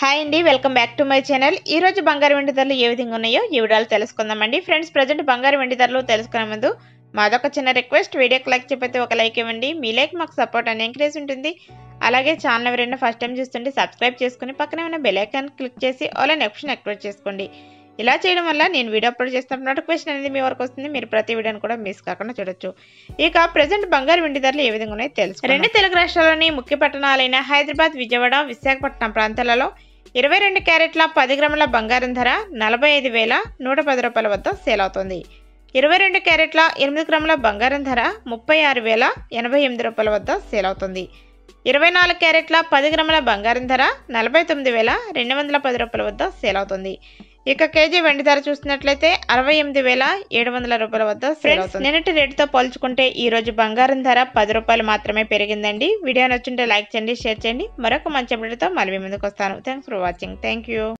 hi అండి welcome back to my channel ఈ రోజు బంగారు వెండి ధరలు ఏ విధంగా ఉన్నాయో ఈ వీడియోలో తెలుసుకుందామండి ఫ్రెండ్స్ ప్రజెంట్ బంగారు వెండి ధరలు తెలుసుకునే ముందు మాదొక చిన్న రిక్వెస్ట్ వీడియోకి లైక్ చెప్పితే ఒక లైక్ ఇవ్వండి మీ లైక్ మాకు సపోర్ట్ అని ఎంకరేజ్ ఉంటుంది అలాగే ఛానల్ ఎవరైనా ఫస్ట్ టైం చూస్తుంటే సబ్స్క్రైబ్ చేసుకుని పక్కనే ఉన్న బెల్ ఐకాన్ క్లిక్ చేసి ఆల్ అనే ఆప్షన్ యాక్టివేట్ చేసుకోండి ఇలా చేయడం వల్ల నేను వీడియో అప్లోడ్ చేస్తున్నప్పుడు నోటిఫికేషన్ అనేది మీ వరకు వస్తుంది మీరు ప్రతి వీడియోని కూడా మిస్ కాకుండా చూడొచ్చు ఇక ప్రజెంట్ బంగారు వెండి ధరలు ఏ విధంగా ఉన్నాయో తెలుసు రెండు తెలుగు రాష్ట్రాల్లోని ముఖ్య పట్టణాలైన హైదరాబాద్ విజయవాడ విశాఖపట్నం ప్రాంతాలలో ఇరవై రెండు క్యారెట్ల పది గ్రాముల బంగారం ధర నలభై ఐదు వేల నూట పది రూపాయల వద్ద సేల్ అవుతుంది ఇరవై రెండు క్యారెట్ల ఎనిమిది గ్రాముల బంగారం ధర ముప్పై ఆరు వేల ఎనభై ఎనిమిది రూపాయల వద్ద సేల్ అవుతుంది ఇరవై నాలుగు క్యారెట్ల పది గ్రాముల బంగారం ధర నలభై తొమ్మిది వేల రెండు వందల పది రూపాయల వద్ద సేల్ అవుతుంది ఇక కేజీ వెండి ధర చూసినట్లయితే అరవై ఎనిమిది వేల ఏడు వందల రూపాయల వద్ద సేల్ అవుతుంది నిన్నటి రేటుతో పోల్చుకుంటే ఈ రోజు బంగారం ధర పది రూపాయలు మాత్రమే పెరిగిందండి వీడియో నచ్చుంటే లైక్ చేయండి షేర్ చేయండి మరొక మంచి అప్డేట్తో మళ్ళీ మీ ముందుకు వస్తాను thanks for watching thank you